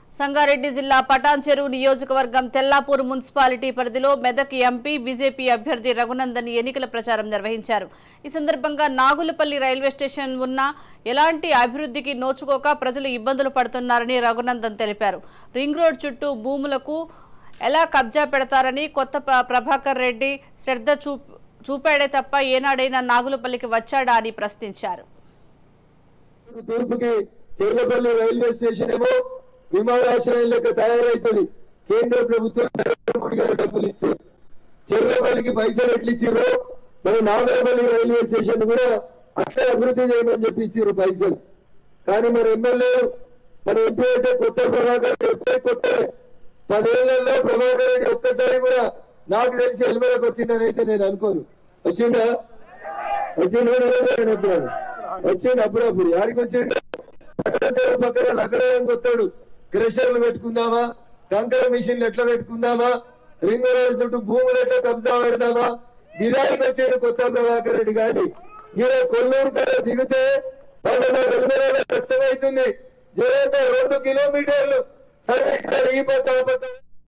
సంగారెడ్డి జిల్లా పటాన్ చెరువు నియోజకవర్గం తెల్లాపూర్ మున్సిపాలిటీ పరిధిలో మెదక్ ఎంపీ బీజేపీ అభ్యర్థి రఘునందన్ ఎన్నికల ప్రచారం నిర్వహించారు ఈ సందర్భంగా నాగులపల్లి రైల్వే స్టేషన్ ఉన్న ఎలాంటి అభివృద్ధికి నోచుకోక ప్రజలు ఇబ్బందులు పడుతున్నారని రఘునందన్ తెలిపారు రింగ్ రోడ్ చుట్టూ భూములకు ఎలా కబ్జా పెడతారని కొత్త ప్ర- ప్రభాకర్ రెడ్డి శ్రద్ధ చూ చూపాడే తప్ప ఏనాడైనా నాగులపల్లికి వచ్చాడా అని ప్రశ్నించారు తూర్పుకి చెర్లపల్లి రైల్వే స్టేషన్ ఏమో విమానాశ్రయం లెక్క తయారైతుంది కేంద్ర ప్రభుత్వం నరేంద్ర మోడీ గారు డబ్బులు ఇస్తే చెర్లపల్లికి పైసలు ఎట్లు ఇచ్చిర్రు మరి నాగరపల్లి రైల్వే స్టేషన్ కూడా అట్లా అభివృద్ధి చేయమని చెప్పి ఇచ్చిర్రు పైసలు కానీ మరి ఎమ్మెల్యే మన ఎంపీ అయితే కొత్త ప్రభాకర్ రెడ్డి ఒకే కొత్త పదేళ్లలో ప్రభాకర్ రెడ్డి ఒక్కసారి కూడా నాకు తెలిసి ఎల్మెలకు వచ్చిండని అయితే నేను అనుకోను వచ్చిండా వచ్చిండు ఎప్పుడు వచ్చిండు అప్పుడప్పుడు యాడికి వచ్చిండు పట్టణచెరువు పక్కన లక్కడానికి వస్తాడు క్రెషర్లు పెట్టుకుందామా కంకర మిషన్లు ఎట్లా పెట్టుకుందామా రింగ్ రోడ్ చుట్టూ భూములు ఎట్లా కబ్జా పెడదామా గిరానికి వచ్చాడు కొత్త ప్రభాకర్ రెడ్డి గారి మీరు కొల్లూరు కాడ దిగితే పన్నెండు వెళ్ళడం కష్టమవుతుంది జగన్ రెండు కిలోమీటర్లు సర్వీస్ ఈ పక్క ఆ పక్క